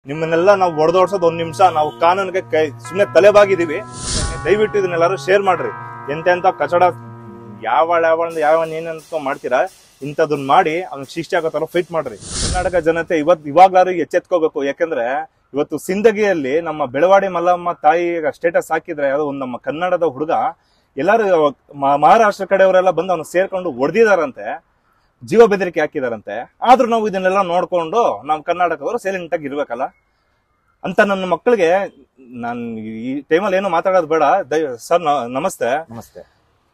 ನಿಮ್ಮನ್ನೆಲ್ಲ ನಾವು ಹೊಡೆದೋಡ್ಸೋದು ಒಂದ್ ನಿಮಿಷ ನಾವು ಕಾನೂನಿಗೆ ಕೈ ಸುಮ್ಮನೆ ತಲೆಬಾಗಿದೀವಿ ದಯವಿಟ್ಟು ಇದನ್ನೆಲ್ಲರೂ ಶೇರ್ ಮಾಡ್ರಿ ಎಂತೆಂತ ಕಚಡ ಯಾವಳ ಯಾವಳ ಯಾವ ಏನೇನಂತ ಮಾಡ್ತೀರಾ ಇಂಥದನ್ನ ಮಾಡಿ ಅವ್ನ ಶಿಕ್ಷೆ ಆಗೋ ತರ ಫೈಟ್ ಮಾಡ್ರಿ ಕರ್ನಾಟಕ ಜನತೆ ಇವತ್ ಇವಾಗ್ಲಾರು ಎಚ್ಚೆತ್ಕೋಬೇಕು ಯಾಕಂದ್ರೆ ಇವತ್ತು ಸಿಂದಗಿಯಲ್ಲಿ ನಮ್ಮ ಬೆಳವಾಡಿ ಮಲ್ಲಮ್ಮ ತಾಯಿ ಸ್ಟೇಟಸ್ ಹಾಕಿದ್ರೆ ಯಾವ್ದೋ ಒಂದು ನಮ್ಮ ಕನ್ನಡದ ಹುಡುಗ ಎಲ್ಲಾರು ಮ- ಮಹಾರಾಷ್ಟ್ರ ಕಡೆಯವರೆಲ್ಲ ಬಂದು ಅವ್ನು ಸೇರ್ಕೊಂಡು ಹೊಡೆದಿದಾರಂತೆ ಜೀವ ಬೆದರಿಕೆ ಹಾಕಿದಾರಂತೆ ಆದ್ರೂ ನಾವು ಇದನ್ನೆಲ್ಲ ನೋಡ್ಕೊಂಡು ನಾವು ಕರ್ನಾಟಕದವರು ಸೈಲೆಂಟ್ ಆಗಿ ಇರ್ಬೇಕಲ್ಲ ಅಂತ ನನ್ನ ಮಕ್ಕಳಿಗೆ ನಾನು ಈ ಟೈಮಲ್ಲಿ ಏನು ಮಾತಾಡೋದು ಬೇಡ ದಯ ಸರ್ ನಮಸ್ತೆ ನಮಸ್ತೆ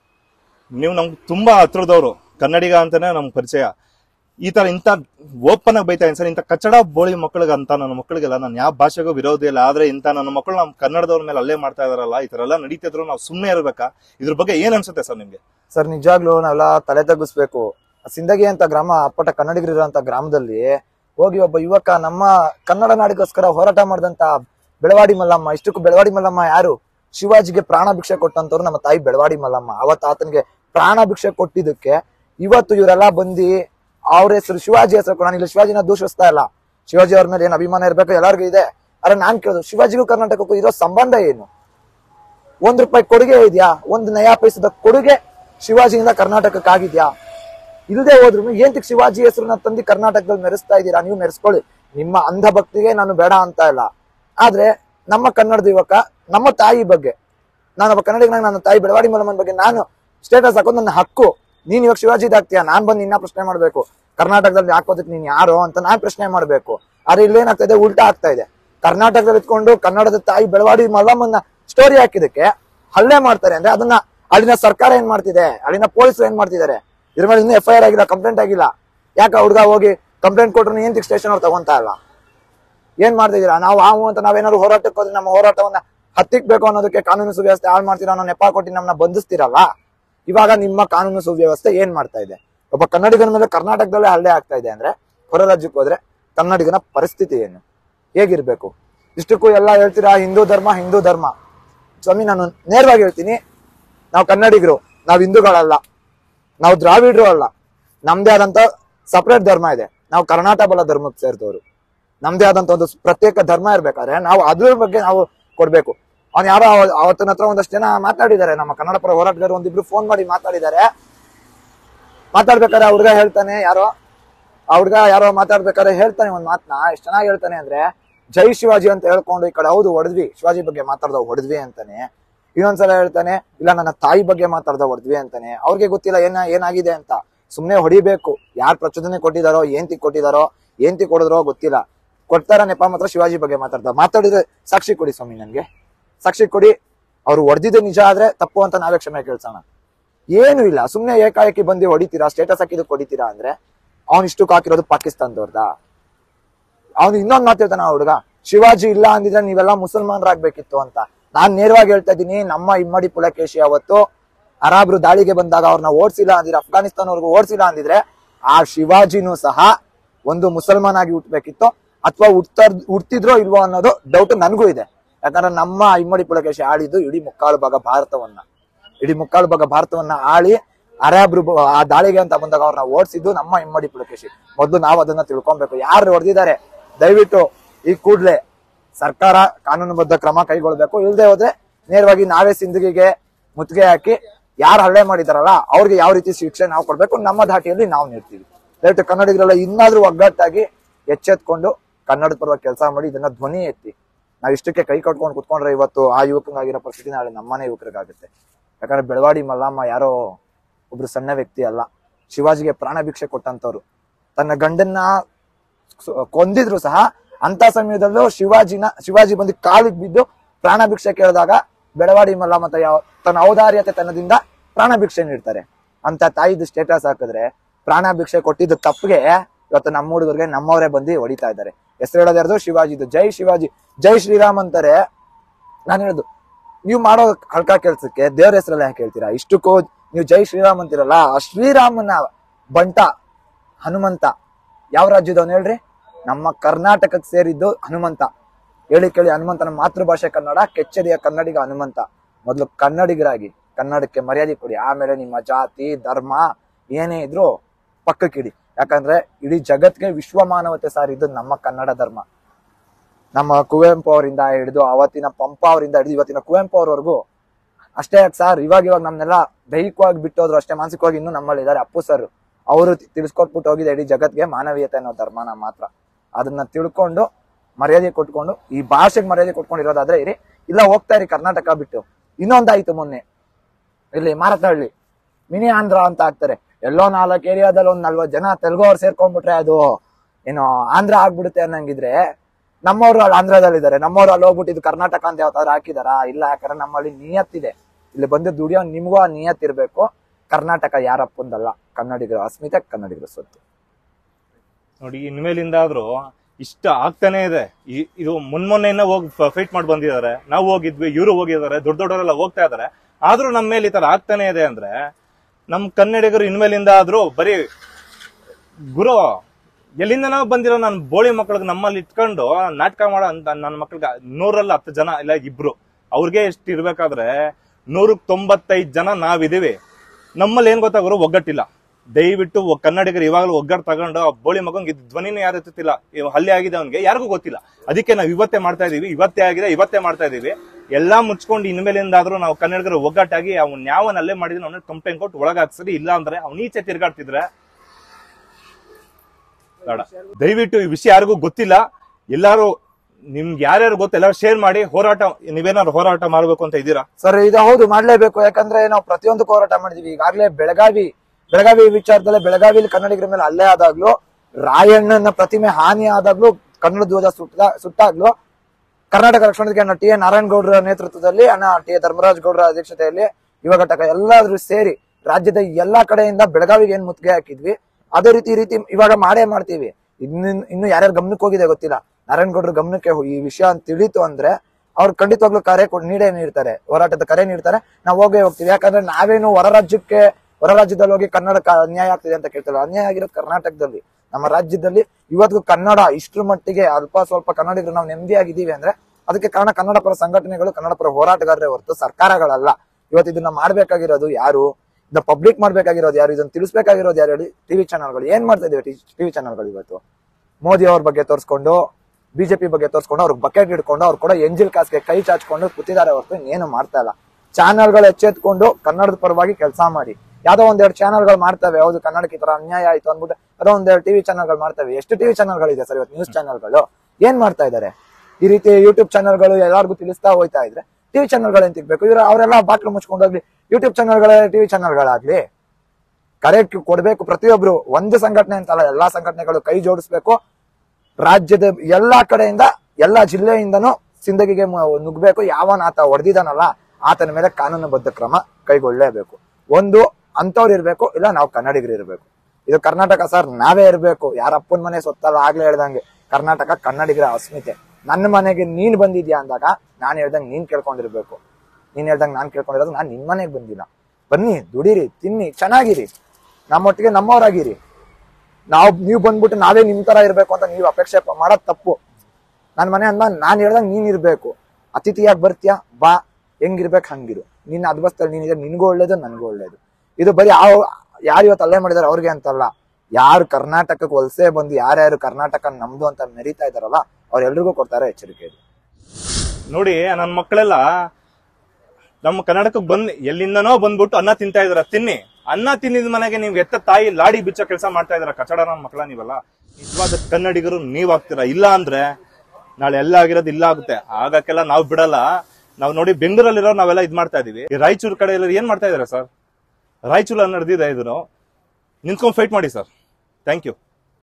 ನೀವು ನಮ್ಗೆ ತುಂಬಾ ಹತ್ರದವರು ಕನ್ನಡಿಗ ಅಂತಾನೆ ನಮ್ಗೆ ಪರಿಚಯ ಈ ತರ ಇಂಥ ಓಪನ್ ಆಗಿ ಬೈತಾ ಇದ್ದೀನಿ ಸರ್ ಇಂಥ ಕಚ್ಚಡ ಬೋಳಿ ಮಕ್ಕಳಿಗೆ ಅಂತ ನನ್ನ ಮಕ್ಕಳಿಗೆಲ್ಲ ನಾನು ಯಾವ ಭಾಷೆಗೂ ವಿರೋಧ ಇಲ್ಲ ಆದ್ರೆ ಇಂಥ ನನ್ನ ಮಕ್ಕಳು ನಮ್ಮ ಕನ್ನಡದವ್ರ ಮೇಲೆ ಅಲ್ಲೇ ಮಾಡ್ತಾ ಇದಾರಲ್ಲ ಈ ತರ ಎಲ್ಲ ನಡೀತಿದ್ರು ನಾವು ಸುಮ್ಮನೆ ಇರ್ಬೇಕಾ ಇದ್ರ ಬಗ್ಗೆ ಏನ್ ಅನ್ಸುತ್ತೆ ಸರ್ ನಿಮ್ಗೆ ಸರ್ ನಿಜಾಗ್ಲೂ ನಾವೆಲ್ಲ ತಲೆ ತಗ್ಗಿಸ್ಬೇಕು ಸಿಂದಗಿ ಅಂತ ಗ್ರಾಮ ಅಪ್ಪಟ ಕನ್ನಡಿಗರಿರುವಂತ ಗ್ರಾಮದಲ್ಲಿ ಹೋಗಿ ಒಬ್ಬ ಯುವಕ ನಮ್ಮ ಕನ್ನಡ ನಾಡಿಗೋಸ್ಕರ ಹೋರಾಟ ಮಾಡಿದಂತ ಬೆಳವಾಡಿ ಮಲ್ಲಮ್ಮ ಇಷ್ಟಕ್ಕೂ ಬೆಳವಾಡಿ ಮಲ್ಲಮ್ಮ ಯಾರು ಶಿವಾಜಿಗೆ ಪ್ರಾಣ ಭಿಕ್ಷೆ ಕೊಟ್ಟಂತವ್ರು ನಮ್ಮ ತಾಯಿ ಬೆಳವಾಡಿ ಮಲ್ಲಮ್ಮ ಅವತ್ತು ಆತನಿಗೆ ಪ್ರಾಣ ಭಿಕ್ಷೆ ಕೊಟ್ಟಿದ್ದಕ್ಕೆ ಇವತ್ತು ಇವರೆಲ್ಲ ಬಂದು ಅವ್ರ ಹೆಸರು ಶಿವಾಜಿ ಹೆಸರು ನಾನು ಇಲ್ಲಿ ಶಿವಾಜಿನ ದೂಷಿಸ್ತಾ ಇಲ್ಲ ಶಿವಾಜಿ ಅವ್ರ ಮೇಲೆ ಏನ್ ಅಭಿಮಾನ ಇರ್ಬೇಕು ಎಲ್ಲರಿಗೂ ಇದೆ ಆದ್ರೆ ನಾನ್ ಕೇಳೋದು ಶಿವಾಜಿಗೂ ಕರ್ನಾಟಕಕ್ಕೂ ಇರೋ ಸಂಬಂಧ ಏನು ಒಂದ್ ರೂಪಾಯಿ ಕೊಡುಗೆ ಇದೆಯಾ ಒಂದು ನಯಾ ಪೈಸದ ಕೊಡುಗೆ ಶಿವಾಜಿಯಿಂದ ಕರ್ನಾಟಕಕ್ಕೆ ಆಗಿದ್ಯಾ ಇಲ್ಲದೆ ಹೋದ್ರು ಏಂತಕ್ ಶಿವಾಜಿ ಹೆಸರನ್ನ ತಂದು ಕರ್ನಾಟಕದಲ್ಲಿ ಮೆರೆಸ್ತಾ ಇದ್ದೀರಾ ನೀವು ಮೆರೆಸ್ಕೊಳ್ಳಿ ನಿಮ್ಮ ಅಂಧ ಭಕ್ತಿಗೆ ನಾನು ಬೇಡ ಅಂತ ಇಲ್ಲ ಆದ್ರೆ ನಮ್ಮ ಕನ್ನಡದ ಯುವಕ ನಮ್ಮ ತಾಯಿ ಬಗ್ಗೆ ನಾನೊಬ್ಬ ಕನ್ನಡಿಗನಾಗ ನನ್ನ ತಾಯಿ ಬೆಳವಾಡಿ ಮಲ್ಲಮ್ಮನ ಬಗ್ಗೆ ನಾನು ಸ್ಟೇಟಸ್ ಹಾಕೋದು ನನ್ನ ಹಕ್ಕು ನೀನ್ ಇವಾಗ ಶಿವಾಜಿದ್ ಆಗ್ತೀಯಾ ನಾನ್ ಬಂದು ನಿನ್ನ ಪ್ರಶ್ನೆ ಮಾಡ್ಬೇಕು ಕರ್ನಾಟಕದಲ್ಲಿ ಹಾಕೋದಕ್ಕೆ ನೀನ್ ಯಾರು ಅಂತ ನಾನ್ ಪ್ರಶ್ನೆ ಮಾಡ್ಬೇಕು ಆದ್ರೆ ಇಲ್ಲೇನಾಗ್ತಾ ಇದೆ ಉಲ್ಟಾ ಆಗ್ತಾ ಇದೆ ಕರ್ನಾಟಕದಲ್ಲಿ ಇಟ್ಕೊಂಡು ಕನ್ನಡದ ತಾಯಿ ಬೆಳವಾಡಿ ಮಲ್ಲಮ್ಮನ ಸ್ಟೋರಿ ಹಾಕಿದಕ್ಕೆ ಹಲ್ಲೆ ಮಾಡ್ತಾರೆ ಅಂದ್ರೆ ಅದನ್ನ ಅಲ್ಲಿನ ಸರ್ಕಾರ ಏನ್ ಮಾಡ್ತಿದೆ ಅಲ್ಲಿನ ಪೊಲೀಸರು ಏನ್ ಮಾಡ್ತಿದ್ದಾರೆ ಇದ್ರ ಮೇಲೆ ಇನ್ನೂ ಎಫ್ ಐ ಆರ್ ಆಗಿಲ್ಲ ಕಂಪ್ಲೇಂಟ್ ಆಗಿಲ್ಲ ಯಾಕೆ ಹುಡುಗ ಹೋಗಿ ಕಂಪ್ಲೇಂಟ್ ಕೊಟ್ರು ಏನ್ ಸ್ಟೇಷನ್ ಅವ್ರು ತಗೊಂತಾ ಇಲ್ಲ ಏನ್ ಮಾಡ್ತಿದ್ದೀರಾ ನಾವು ಆವು ಅಂತ ನಾವೇನಾದ್ರು ಹೋರಾಟಕ್ಕೆ ಹೋದ್ರೆ ನಮ್ಮ ಹೋರಾಟವನ್ನ ಹತ್ತಿಕ್ಬೇಕು ಅನ್ನೋದಕ್ಕೆ ಕಾನೂನು ಸುವ್ಯವಸ್ಥೆ ಹಾಳು ಮಾಡ್ತೀರಾ ಅನ್ನೋ ನೆಪ ಕೊಟ್ಟು ನಮ್ಮನ್ನ ಬಂಧಿಸ್ತಿರಲ್ಲ ಇವಾಗ ನಿಮ್ಮ ಕಾನೂನು ಸುವ್ಯವಸ್ಥೆ ಏನ್ ಮಾಡ್ತಾ ಇದೆ ಒಬ್ಬ ಕನ್ನಡಿಗನ ಮೇಲೆ ಕರ್ನಾಟಕದಲ್ಲೇ ಹಲ್ಲೆ ಆಗ್ತಾ ಇದೆ ಅಂದ್ರೆ ಹೊರ ರಾಜ್ಯಕ್ಕೆ ಹೋದ್ರೆ ಕನ್ನಡಿಗನ ಪರಿಸ್ಥಿತಿ ಏನು ಹೇಗಿರ್ಬೇಕು ಇಷ್ಟಕ್ಕೂ ಎಲ್ಲ ಹೇಳ್ತೀರಾ ಹಿಂದೂ ಧರ್ಮ ಹಿಂದೂ ಧರ್ಮ ಸ್ವಾಮಿ ನಾನು ನೇರವಾಗಿ ಹೇಳ್ತೀನಿ ನಾವು ಕನ್ನಡಿಗರು ನಾವು ಹಿಂದೂಗಳಲ್ಲ ನಾವು ದ್ರಾವಿಡರು ಅಲ್ಲ ನಮ್ದೇ ಆದಂತ ಸಪರೇಟ್ ಧರ್ಮ ಇದೆ ನಾವು ಕರ್ನಾಟಕ ಬಲ ಧರ್ಮಕ್ಕೆ ಸೇರಿದವರು ನಮ್ದೇ ಆದಂತ ಒಂದು ಪ್ರತ್ಯೇಕ ಧರ್ಮ ಇರ್ಬೇಕಾದ್ರೆ ನಾವು ಅದ್ರ ಬಗ್ಗೆ ನಾವು ಕೊಡ್ಬೇಕು ಅವ್ನು ಯಾರೋ ಅವ- ಅವತ್ತಿನ ಹತ್ರ ಒಂದಷ್ಟು ಜನ ಮಾತಾಡಿದ್ದಾರೆ ನಮ್ಮ ಕನ್ನಡ ಪರ ಹೋರಾಟಗಾರರು ಒಂದಿಬ್ರು ಫೋನ್ ಮಾಡಿ ಮಾತಾಡಿದ್ದಾರೆ ಮಾತಾಡ್ಬೇಕಾದ್ರೆ ಆ ಹುಡ್ಗ ಹೇಳ್ತಾನೆ ಯಾರೋ ಆ ಹುಡ್ಗ ಯಾರೋ ಮಾತಾಡ್ಬೇಕಾದ್ರೆ ಹೇಳ್ತಾನೆ ಒಂದ್ ಮಾತನ್ನ ಎಷ್ಟ್ ಚೆನ್ನಾಗಿ ಹೇಳ್ತಾನೆ ಅಂದ್ರೆ ಜೈ ಶಿವಾಜಿ ಅಂತ ಹೇಳ್ಕೊಂಡು ಈ ಕಡೆ ಹೌದು ಹೊಡೆದ್ವಿ ಶಿವಾಜಿ ಬಗ್ಗೆ ಮಾತಾಡ್ದ ಹೊಡೆದ್ವಿ ಅಂತಾನೆ ಇನ್ನೊಂದ್ಸಲ ಹೇಳ್ತಾನೆ ಇಲ್ಲ ನನ್ನ ತಾಯಿ ಬಗ್ಗೆ ಮಾತಾಡ್ದ ಹೊಡೆದ್ವಿ ಅಂತಾನೆ ಅವ್ರಿಗೆ ಗೊತ್ತಿಲ್ಲ ಏನ ಏನಾಗಿದೆ ಅಂತ ಸುಮ್ನೆ ಹೊಡಿಬೇಕು ಯಾರ್ ಪ್ರಚೋದನೆ ಕೊಟ್ಟಿದಾರೋ ಏಂತಿ ಕೊಟ್ಟಿದಾರೋ ಏಂತಿ ಕೊಡಿದ್ರೋ ಗೊತ್ತಿಲ್ಲ ಕೊಡ್ತಾರ ನೆಪ ಮಾತ್ರ ಶಿವಾಜಿ ಬಗ್ಗೆ ಮಾತಾಡ್ದ ಮಾತಾಡಿದ್ರೆ ಸಾಕ್ಷಿ ಕೊಡಿ ಸ್ವಾಮಿ ನನ್ಗೆ ಸಾಕ್ಷಿ ಕೊಡಿ ಅವ್ರು ಹೊಡೆದಿದ್ದು ನಿಜ ಆದ್ರೆ ತಪ್ಪು ಅಂತ ನಾವೇ ಕ್ಷಮೆ ಕೇಳ್ಸೋಣ ಏನು ಇಲ್ಲ ಸುಮ್ನೆ ಏಕಾಏಕಿ ಬಂದು ಹೊಡಿತೀರಾ ಸ್ಟೇಟಸ್ ಹಾಕಿದಕ್ಕೆ ಹೊಡಿತೀರಾ ಅಂದ್ರೆ ಅವ್ನ್ ಇಷ್ಟಕ್ಕೆ ಹಾಕಿರೋದು ಪಾಕಿಸ್ತಾನದವ್ರದ ಅವ್ನು ಇನ್ನೊಂದ್ ಮಾತಿರ್ತಾನ ಆ ಹುಡುಗ ಶಿವಾಜಿ ಇಲ್ಲ ಅಂದಿದ್ರೆ ನೀವೆಲ್ಲ ಮುಸಲ್ಮಾನರಾಗ್ಬೇಕಿತ್ತು ಅಂತ ನಾನ್ ನೇರವಾಗಿ ಹೇಳ್ತಾ ಇದ್ದೀನಿ ನಮ್ಮ ಇಮ್ಮಡಿ ಪುಲಕೇಶಿ ಅವತ್ತು ಅರಾಬ್ರು ದಾಳಿಗೆ ಬಂದಾಗ ಅವ್ರನ್ನ ಓಡಿಸಿಲ್ಲ ಅಂದಿದ್ರೆ ಅಫ್ಘಾನಿಸ್ತಾನವ್ರಿಗೂ ಓಡಿಸಿಲ್ಲ ಅಂದಿದ್ರೆ ಆ ಶಿವಾಜಿನೂ ಸಹ ಒಂದು ಮುಸಲ್ಮಾನ್ ಆಗಿ ಹುಟ್ಬೇಕಿತ್ತು ಅಥವಾ ಹುಟ್ತಾ ಹುಡ್ತಿದ್ರೋ ಇಲ್ವೋ ಅನ್ನೋದು ಡೌಟ್ ನನಗೂ ಇದೆ ಯಾಕಂದ್ರೆ ನಮ್ಮ ಇಮ್ಮಡಿ ಪುಲಕೇಶಿ ಆಳಿದ್ದು ಇಡೀ ಮುಕ್ಕಾಲು ಭಾಗ ಭಾರತವನ್ನ ಇಡೀ ಮುಕ್ಕಾಲು ಭಾಗ ಭಾರತವನ್ನ ಆಳಿ ಅರಾಬ್ರು ಬ- ಆ ದಾಳಿಗೆ ಅಂತ ಬಂದಾಗ ಅವ್ರನ್ನ ಓಡಿಸಿದ್ದು ನಮ್ಮ ಇಮ್ಮಡಿ ಪುಲಕೇಶಿ ಮೊದಲು ನಾವು ಅದನ್ನ ತಿಳ್ಕೊಬೇಕು ಯಾರು ಹೊಡೆದಿದ್ದಾರೆ ದಯವಿಟ್ಟು ಈ ಕೂಡ್ಲೆ ಸರ್ಕಾರ ಕಾನೂನುಬದ್ಧ ಕ್ರಮ ಕೈಗೊಳ್ಬೇಕು ಇಲ್ಲದೆ ಹೋದ್ರೆ ನೇರವಾಗಿ ನಾವೇ ಸಿಂದಗಿಗೆ ಮುತ್ತಿಗೆ ಹಾಕಿ ಯಾರು ಹಲ್ಲೆ ಮಾಡಿದಾರಲ್ಲ ಅವ್ರಿಗೆ ಯಾವ ರೀತಿ ಶಿಕ್ಷೆ ನಾವು ಕೊಡ್ಬೇಕು ನಮ್ಮ ಧಾಟಿಯಲ್ಲಿ ನಾವು ನೀಡ್ತೀವಿ ದಯವಿಟ್ಟು ಕನ್ನಡಿಗರೆಲ್ಲ ಇನ್ನಾದ್ರೂ ಒಗ್ಗಟ್ಟಾಗಿ ಎಚ್ಚೆತ್ಕೊಂಡು ಕನ್ನಡದ ಪರವಾಗಿ ಕೆಲಸ ಮಾಡಿ ಇದನ್ನ ಧ್ವನಿ ಎತ್ತಿ ನಾವ್ ಇಷ್ಟಕ್ಕೆ ಕೈ ಕಟ್ಕೊಂಡು ಕುತ್ಕೊಂಡ್ರೆ ಇವತ್ತು ಆ ಯುವಕಂಗಾಗಿರೋ ಪರಿಸ್ಥಿತಿ ನಾಳೆ ನಮ್ಮನೆ ಯುವಕರಿಗಾಗುತ್ತೆ ಯಾಕಂದ್ರೆ ಬೆಳವಾಡಿ ಮಲ್ಲಮ್ಮ ಯಾರೋ ಒಬ್ರು ಸಣ್ಣ ವ್ಯಕ್ತಿ ಅಲ್ಲ ಶಿವಾಜಿಗೆ ಪ್ರಾಣ ಭಿಕ್ಷೆ ಕೊಟ್ಟಂತವ್ರು ತನ್ನ ಗಂಡನ್ನ ಸ- ಕೊಂದಿದ್ರು ಸಹ ಅಂತ ಸಮಯದಲ್ಲೂ ಶಿವಾಜಿನ ಶಿವಾಜಿ ಬಂದು ಕಾಲಿಗೆ ಬಿದ್ದು ಪ್ರಾಣ ಭಿಕ್ಷೆ ಕೇಳಿದಾಗ ಬೆಳವಾಡಿ ಮಲ್ಲಮ್ಮ ತ ಯಾವ ತನ್ನ ಔದಾರ್ಯತೆ ತನ್ನದಿಂದ ಪ್ರಾಣ ಭಿಕ್ಷೆ ನೀಡ್ತಾರೆ ಅಂತ ತಾಯಿದು ಸ್ಟೇಟಸ್ ಹಾಕಿದ್ರೆ ಪ್ರಾಣ ಭಿಕ್ಷೆ ಕೊಟ್ಟಿದ್ದು ತಪ್ಪಿಗೆ ಇವತ್ತು ನಮ್ಮ ಹುಡುಗರಿಗೆ ನಮ್ಮವರೇ ಬಂದು ಹೊಡಿತಾ ಇದ್ದಾರೆ ಹೆಸರು ಹೇಳೋದು ಯಾರ್ದು ಶಿವಾಜಿದು ಜೈ ಶಿವಾಜಿ ಜೈ ಶ್ರೀರಾಮ್ ಅಂತಾರೆ ನಾನು ಹೇಳುದು ನೀವು ಮಾಡೋ ಹಲ್ಕ ಕೆಲ್ಸಕ್ಕೆ ದೇವ್ರ ಹೆಸರಲ್ಲ ಯಾಕೆ ಹೇಳ್ತೀರಾ ಇಷ್ಟಕ್ಕೂ ನೀವು ಜೈ ಶ್ರೀರಾಮ್ ಅಂತೀರಲ್ಲ ಆ ಶ್ರೀರಾಮನ ಬಂಟ ಹನುಮಂತ ಯಾವ ರಾಜ್ಯದವನು ಹೇಳ್ರಿ ನಮ್ಮ ಕರ್ನಾಟಕಕ್ಕೆ ಸೇರಿದ್ದು ಹನುಮಂತ ಹೇಳಿ ಕೇಳಿ ಹನುಮಂತನ ಮಾತೃಭಾಷೆ ಕನ್ನಡ ಕೆಚ್ಚರಿಯ ಕನ್ನಡಿಗ ಹನುಮಂತ ಮೊದಲು ಕನ್ನಡಿಗರಾಗಿ ಕನ್ನಡಕ್ಕೆ ಮರ್ಯಾದೆ ಕೊಡಿ ಆಮೇಲೆ ನಿಮ್ಮ ಜಾತಿ ಧರ್ಮ ಏನೇ ಇದ್ರು ಪಕ್ಕಕ್ಕಿಡಿ ಯಾಕಂದ್ರೆ ಇಡೀ ಜಗತ್ಗೆ ವಿಶ್ವ ಮಾನವತೆ ಸಾರಿದ್ದು ನಮ್ಮ ಕನ್ನಡ ಧರ್ಮ ನಮ್ಮ ಕುವೆಂಪು ಅವರಿಂದ ಹಿಡಿದು ಅವತ್ತಿನ ಪಂಪ ಅವರಿಂದ ಹಿಡಿದು ಇವತ್ತಿನ ಕುವೆಂಪು ಅವರವರೆಗೂ ಅಷ್ಟೇ ಸರ್ ಇವಾಗ ಇವಾಗ ನಮ್ನೆಲ್ಲ ದೈಹಿಕವಾಗಿ ಬಿಟ್ಟೋದ್ರು ಅಷ್ಟೇ ಮಾನಸಿಕವಾಗಿ ಇನ್ನೂ ನಮ್ಮಲ್ಲಿ ಇದ್ದಾರೆ ಅಪ್ಪು ಸರ್ ಅವರು ತಿಳಿಸ್ಕೊಟ್ಬಿಟ್ಟು ಹೋಗಿದೆ ಇಡೀ ಜಗತ್ಗೆ ಮಾನವೀಯತೆ ಅನ್ನೋ ಧರ್ಮನ ಮಾತ್ರ ಅದನ್ನ ತಿಳ್ಕೊಂಡು ಮರ್ಯಾದೆ ಕೊಟ್ಕೊಂಡು ಈ ಭಾಷೆಗೆ ಮರ್ಯಾದೆ ಕೊಟ್ಕೊಂಡಿರೋದಾದ್ರೆ ಇರಿ ಇಲ್ಲ ಹೋಗ್ತಾ ಇರಿ ಕರ್ನಾಟಕ ಬಿಟ್ಟು ಇನ್ನೊಂದಾಯ್ತು ಮೊನ್ನೆ ಇಲ್ಲಿ ಮಾರತಹಳ್ಳಿ ಮಿನಿ ಆಂಧ್ರ ಅಂತ ಹಾಕ್ತಾರೆ ಎಲ್ಲೋ ನಾಲ್ಕು ಏರಿಯಾದಲ್ಲಿ ಒಂದ್ ನಲ್ವತ್ತು ಜನ ತೆಲುಗು ಅವ್ರು ಸೇರ್ಕೊಂಡ್ಬಿಟ್ರೆ ಅದು ಏನು ಆಂಧ್ರ ಆಗ್ಬಿಡುತ್ತೆ ಅನ್ನಂಗಿದ್ರೆ ನಮ್ಮವ್ರು ಅಲ್ಲಿ ಆಂಧ್ರದಲ್ಲಿ ಇದಾರೆ ನಮ್ಮವ್ರು ಅಲ್ಲಿ ಹೋಗ್ಬಿಟ್ಟು ಇದು ಕರ್ನಾಟಕ ಅಂತ ಯಾವ್ದಾದ್ರು ಹಾಕಿದಾರಾ ಇಲ್ಲ ಯಾಕಂದ್ರೆ ನಮ್ಮಲ್ಲಿ ನಿಯತ್ತಿದೆ ಇಲ್ಲಿ ಬಂದು ದುಡಿಯೋ ನಿಮ್ಗೂ ಆ ನಿಯತ್ ಇರ್ಬೇಕು ಕರ್ನಾಟಕ ಯಾರಪ್ಪಂದಲ್ಲ ಕನ್ನಡಿಗರ ಅಸ್ಮಿತೆ ಕನ್ನಡಿಗರ ಸ್ವತ್ತು ನೋಡಿ ಇನ್ಮೇಲಿಂದ ಆದ್ರೂ ಇಷ್ಟ ಆಗ್ತಾನೆ ಇದೆ ಈ- ಇದು ಮುನ್ಮೊನ್ನೆಯಿಂದ ಹೋಗಿ ಫೈಟ್ ಮಾಡಿ ಬಂದಿದ್ದಾರೆ ನಾವು ಹೋಗಿದ್ವಿ ಇವರು ಹೋಗಿದ್ದಾರೆ ದೊಡ್ಡ ದೊಡ್ಡವರೆಲ್ಲ ಹೋಗ್ತಾ ಇದಾರೆ ಆದ್ರೂ ನಮ್ಮ ಮೇಲೆ ಈ ತರ ಆಗ್ತಾನೆ ಇದೆ ಅಂದ್ರೆ ನಮ್ ಕನ್ನಡಿಗರು ಇನ್ಮೇಲಿಂದ ಆದ್ರೂ ಬರೀ ಗುರು ಎಲ್ಲಿಂದನೋ ಬಂದಿರೋ ನನ್ನ ಬೋಳಿ ಮಕ್ಕಳಿಗೆ ನಮ್ಮಲ್ಲಿ ಇಟ್ಕೊಂಡು ನಾಟಕ ಮಾಡೋ ಅಂತ ನನ್ನ ಮಕ್ಳಿಗೆ ನೂರಲ್ಲಿ ಹತ್ತು ಜನ ಇಲ್ಲ ಇಬ್ರು ಅವ್ರಿಗೆ ಎಷ್ಟು ಇರ್ಬೇಕಾದ್ರೆ ನೂರಕ್ಕೆ ತೊಂಬತ್ತೈದು ಜನ ನಾವಿದೀವಿ ನಮ್ಮಲ್ಲಿ ಏನ್ ಗೊತ್ತಾಗೋರು ಒಗ್ಗಟ್ಟಿಲ್ಲ ದಯವಿಟ್ಟು ಒ- ಕನ್ನಡಿಗರು ಇವಾಗಲೂ ಒಗ್ಗಟ್ಟು ತಗೊಂಡು ಆ ಬೋಳಿ ಮಗಂಗೆ ಇದು ಧ್ವನಿನೇ ಯಾರು ಎತ್ತುತ್ತಿಲ್ಲ ಇವ್ ಹಲ್ಲೆ ಆಗಿದೆ ಅವ್ನಿಗೆ ಯಾರಿಗೂ ಗೊತ್ತಿಲ್ಲ ಅದಕ್ಕೆ ನಾವು ಇವತ್ತೇ ಮಾಡ್ತಾ ಇದೀವಿ ಇವತ್ತೇ ಆಗಿದೆ ಇವತ್ತೇ ಮಾಡ್ತಾ ಇದೀವಿ ಎಲ್ಲಾ ಮುಚ್ಕೊಂಡು ಇನ್ಮೇಲಿಂದಾದ್ರೂ ನಾವು ಕನ್ನಡಿಗರು ಒಗ್ಗಟ್ಟಾಗಿ ಅವ್ನ ಯಾವನ್ ಅಲ್ಲೇ ಮಾಡಿದ್ರೆ ಅವನ ಕಂಪ್ಲೇಂಟ್ ಕೊಟ್ಟು ಒಳಗಾಕ್ಸರಿ ಇಲ್ಲ ಅಂದ್ರೆ ಅವ್ನ ಈಚೆ ತಿರ್ಗಾಡ್ತಿದ್ರೆ ಬೇಡ ದಯವಿಟ್ಟು ಈ ವಿಷಯ ಯಾರಿಗೂ ಗೊತ್ತಿಲ್ಲ ಎಲ್ಲಾರು ನಿಮ್ಗೆ ಯಾರ್ಯಾರು ಗೊತ್ತು ಎಲ್ಲಾರು ಶೇರ್ ಮಾಡಿ ಹೋರಾಟ ನೀವೇನಾದ್ರು ಹೋರಾಟ ಮಾಡ್ಬೇಕು ಅಂತ ಇದ್ದೀರಾ ಸರ್ ಇದು ಹೌದು ಮಾಡ್ಲೇಬೇಕು ಯಾಕಂದ್ರೆ ನಾವು ಪ್ರತಿಯೊಂದು ಹೋರಾಟ ಮಾಡಿದೀವಿ ಈಗಾಗಲೇ ಬೆಳಗಾವಿ ಬೆಳಗಾವಿ ವಿಚಾರದಲ್ಲಿ ಬೆಳಗಾವಿಲಿ ಕನ್ನಡಿಗರ ಮೇಲೆ ಹಲ್ಲೆ ಆದಾಗ್ಲೂ ರಾಯಣ್ಣನ ಪ್ರತಿಮೆ ಹಾನಿ ಆದಾಗ್ಲೂ ಕನ್ನಡ ಧ್ವಜ ಸುಟ್ಟ ಸುಟ್ಟಾಗ್ಲೂ ಕರ್ನಾಟಕ ರಕ್ಷಣಾ ಅಣ್ಣ ಟಿ ಎ ನಾರಾಯಣಗೌಡರ ನೇತೃತ್ವದಲ್ಲಿ ಅಣ್ಣ ಟಿ ಎ ಧರ್ಮರಾಜ್ ಗೌಡರ ಅಧ್ಯಕ್ಷತೆಯಲ್ಲಿ ಯುವ ಘಟಕ ಎಲ್ಲಾದ್ರೂ ಸೇರಿ ರಾಜ್ಯದ ಎಲ್ಲಾ ಕಡೆಯಿಂದ ಬೆಳಗಾವಿಗೆ ಏನ್ ಮುತ್ತಿಗೆ ಹಾಕಿದ್ವಿ ಅದೇ ರೀತಿ ಈ ರೀತಿ ಇವಾಗ ಮಾಡೇ ಮಾಡ್ತೀವಿ ಇನ್ನು ಇನ್ನು ಯಾರ್ಯಾರ ಗಮನಕ್ಕೆ ಹೋಗಿದೆ ಗೊತ್ತಿಲ್ಲ ನಾರಾಯಣಗೌಡರ ಗಮನಕ್ಕೆ ಹೋ- ಈ ವಿಷಯ ಅಂತ ತಿಳಿತು ಅಂದ್ರೆ ಅವ್ರು ಖಂಡಿತವಾಗ್ಲೂ ಕರೆ ಕೊಡ್ ನೀಡೇ ನೀಡ್ತಾರೆ ಹೋರಾಟದ ಕರೆ ನೀಡ್ತಾರೆ ನಾವು ಹೋಗೇ ಹೋಗ್ತೀವಿ ಯಾಕಂದ್ರೆ ನಾವೇನು ಹೊರ ರಾಜ್ಯಕ್ಕೆ ಹೊರ ರಾಜ್ಯದಲ್ಲಿ ಹೋಗಿ ಕನ್ನಡಕ್ಕೆ ಅನ್ಯಾಯ ಆಗ್ತಿದೆ ಅಂತ ಕೇಳ್ತಿಲ್ಲ ಅನ್ಯಾಯ ಆಗಿರೋದು ಕರ್ನಾಟಕದಲ್ಲಿ ನಮ್ಮ ರಾಜ್ಯದಲ್ಲಿ ಇವತ್ತಿಗೂ ಕನ್ನಡ ಇಷ್ಟರ ಮಟ್ಟಿಗೆ ಅಲ್ಪ ಸ್ವಲ್ಪ ಕನ್ನಡಿಗರು ನಾವು ನೆಮ್ಮದಿಯಾಗಿದ್ದೀವಿ ಅಂದ್ರೆ ಅದಕ್ಕೆ ಕಾರಣ ಕನ್ನಡ ಪರ ಸಂಘಟನೆಗಳು ಕನ್ನಡ ಪರ ಹೋರಾಟಗಾರರೇ ಹೊರತು ಸರ್ಕಾರಗಳಲ್ಲ ಇವತ್ತು ಇದನ್ನ ಮಾಡ್ಬೇಕಾಗಿರೋದು ಯಾರು ಇದನ್ನ ಪಬ್ಲಿಕ್ ಮಾಡ್ಬೇಕಾಗಿರೋದು ಯಾರು ಇದನ್ನ ತಿಳಿಸ್ಬೇಕಾಗಿರೋದು ಯಾರು ಹೇಳಿ ಟಿವಿ ಚಾನಲ್ಗಳು ಏನ್ ಮಾಡ್ತಾ ಇದೀವಿ ಟಿವಿ ಚಾನಲ್ಗಳು ಇವತ್ತು ಮೋದಿ ಅವ್ರ ಬಗ್ಗೆ ತೋರಿಸ್ಕೊಂಡು ಬಿಜೆಪಿ ಬಗ್ಗೆ ತೋರಿಸ್ಕೊಂಡು ಅವ್ರಿಗೆ ಬಕೆಟ್ ಹಿಡ್ಕೊಂಡು ಅವ್ರು ಕೂಡ ಎಂಜಿಲ್ ಕಾಸ್ಗೆ ಕೈ ಚಾಚ್ಕೊಂಡು ಕೂತಿದ್ದಾರೆ ಹೊರತು ಏನು ಮಾಡ್ತಾ ಇಲ್ಲ ಚಾನಲ್ಗಳು ಎಚ್ಚೆತ್ಕೊಂಡು ಕನ್ನಡದ ಪರವಾಗಿ ಕೆಲಸ ಮಾಡಿ ಯಾವ್ದೋ ಒಂದೆರಡು ಚಾನಲ್ಗಳು ಮಾಡ್ತವೆ ಹೌದು ಕನ್ನಡಕ್ಕೆ ಈ ತರ ಅನ್ಯಾಯ ಆಯ್ತು ಅಂದ್ಬಿಟ್ಟು ಅದೋ ಒಂದೆರಡು ಟಿವಿ ಚಾನಲ್ಗಳು ಮಾಡ್ತವೆ ಎಷ್ಟು ಟಿವಿ ಚಾನಲ್ಗಳಿದೆ ಸರ್ ಇವತ್ತು ನ್ಯೂಸ್ ಚಾನಲ್ಗಳು ಏನ್ ಮಾಡ್ತಾ ಇದ್ದಾರೆ ಈ ರೀತಿ ಯೂಟ್ಯೂಬ್ ಚಾನಲ್ಗಳು ಎಲ್ಲಾರ್ಗು ತಿಳಿಸ್ತಾ ಹೋಯ್ತಾ ಇದ್ರೆ ಟಿವಿ ಚಾನಲ್ಗಳು ಏನ್ ತಿಗ್ಬೇಕು ಇವ್ರು ಅವರೆಲ್ಲ ಬಾಟ್ಲು ಮುಚ್ಕೊಂಡೋಗ್ಲಿ ಯೂಟ್ಯೂಬ್ ಚಾನಲ್ಗಳ ಟಿವಿ ಚಾನಲ್ಗಳಾಗ್ಲಿ ಕರೆಕ್ಟ್ ಕೊಡ್ಬೇಕು ಪ್ರತಿಯೊಬ್ರು ಒಂದು ಸಂಘಟನೆ ಅಂತಲ್ಲ ಎಲ್ಲಾ ಸಂಘಟನೆಗಳು ಕೈ ಜೋಡಿಸ್ಬೇಕು ರಾಜ್ಯದ ಎಲ್ಲಾ ಕಡೆಯಿಂದ ಎಲ್ಲಾ ಜಿಲ್ಲೆಯಿಂದನೂ ಸಿಂದಗಿಗೆ ಮ- ನುಗ್ಬೇಕು ಯಾವನ್ ಆತ ಹೊಡೆದಿದಾನಲ್ಲ ಆತನ ಮೇಲೆ ಕಾನೂನುಬದ್ಧ ಕ್ರಮ ಕೈಗೊಳ್ಳಲೇಬೇಕು ಒಂದು ಅಂತವ್ರು ಇರ್ಬೇಕು ಇಲ್ಲ ನಾವು ಕನ್ನಡಿಗರು ಇರ್ಬೇಕು ಇದು ಕರ್ನಾಟಕ ಸರ್ ನಾವೇ ಇರ್ಬೇಕು ಯಾರ ಅಪ್ಪನ ಮನೆ ಸೊತ್ತಲ್ಲ ಆಗ್ಲೇ ಹೇಳ್ದಂಗೆ ಕರ್ನಾಟಕ ಕನ್ನಡಿಗರ ಅಸ್ಮಿತೆ ನನ್ನ ಮನೆಗೆ ನೀನ್ ಬಂದಿದ್ಯಾ ಅಂದಾಗ ನಾನ್ ಹೇಳ್ದಂಗೆ ನೀನ್ ಕೇಳ್ಕೊಂಡಿರ್ಬೇಕು ನೀನ್ ಹೇಳ್ದಂಗೆ ನಾನ್ ಕೇಳ್ಕೊಂಡಿರೋದು ನಾನ್ ನಿನ್ ಮನೆಗೆ ಬಂದಿಲ್ಲ ಬನ್ನಿ ದುಡೀರಿ ತಿನ್ನಿ ಚೆನ್ನಾಗಿರಿ ನಮ್ಮೊಟ್ಟಿಗೆ ನಮ್ಮವರಾಗಿರಿ ನಾವು ನೀವು ಬಂದ್ಬಿಟ್ಟು ನಾವೇ ನಿಮ್ ತರ ಇರ್ಬೇಕು ಅಂತ ನೀವು ಅಪೇಕ್ಷೆ ಪ- ಮಾಡೋದ್ ತಪ್ಪು ನನ್ನ ಮನೆ ಅಂದ ನಾನ್ ಹೇಳ್ದಂಗ್ ನೀನ್ ಇರ್ಬೇಕು ಅತಿಥಿಯಾಗಿ ಬರ್ತೀಯಾ ಬಾ ಹೆಂಗಿರ್ಬೇಕು ಹಂಗಿರು ನಿನ್ನ ಅದ್ಬಸ್ತಲ್ಲಿ ನೀನಿದೆ ನಿನ್ಗೂ ಒಳ್ಳೇದು ನನ್ಗೂ ಒಳ್ಳೇದು ಇದು ಬರೀ ಯಾವ ಯಾರು ಇವತ್ತು ಅಲ್ಲೇ ಮಾಡಿದಾರೆ ಅವ್ರಿಗೆ ಅಂತಲ್ಲ ಯಾರು ಕರ್ನಾಟಕಕ್ಕೆ ವಲಸೆ ಬಂದು ಯಾರ್ಯಾರು ಕರ್ನಾಟಕ ನಮ್ದು ಅಂತ ಮೆರಿತಾ ಇದಾರಲ್ಲ ಅವ್ರೆಲ್ರಿಗೂ ಕೊಡ್ತಾರೆ ಎಚ್ಚರಿಕೆ ಇದು. ನೋಡಿ ನನ್ನ ಮಕ್ಕಳೆಲ್ಲ ನಮ್ಮ ಕರ್ನಾಟಕಕ್ಕೆ ಬಂದ್ ಎಲ್ಲಿಂದನೋ ಬಂದ್ಬಿಟ್ಟು ಅನ್ನ ತಿಂತಾ ಇದಾರ ತಿನ್ನಿ ಅನ್ನ ತಿನ್ನಿದ ಮನೆಗೆ ನೀವು ಎತ್ತ ತಾಯಿ ಲಾಡಿ ಬಿಚ್ಚ ಕೆಲಸ ಮಾಡ್ತಾ ಇದಾರ ಕಚಡ ನನ್ನ ಮಕ್ಕಳ ನೀವಲ್ಲ ನಿಜವಾದ ಕನ್ನಡಿಗರು ನೀವ್ ಆಗ್ತೀರಾ ಇಲ್ಲ ಅಂದ್ರೆ ನಾಳೆ ಎಲ್ಲ ಆಗಿರೋದು ಇಲ್ಲ ಆಗುತ್ತೆ ಆಗಕ್ಕೆಲ್ಲ ನಾವು ಬಿಡಲ್ಲ ನಾವು ನೋಡಿ ಬೆಂಗಳೂರಲ್ಲಿರೋ ನಾವೆಲ್ಲ ಇದ್ ಮಾಡ್ತಾ ಇದೀವಿ ಈ ರಾಯಚೂರು ಕಡೆ ಎಲ್ಲ ಏನ್ ಮಾಡ್ತಾ ಇದಾರೆ ಸರ್ ರಾಯಚೂರಲ್ಲಿ ನಡೆದಿದೆ ಇದನ್ನು ನಿಂತ್ಕೊಂಡು ಫೈಟ್ ಮಾಡಿ ಸರ್ ಥ್ಯಾಂಕ್ ಯು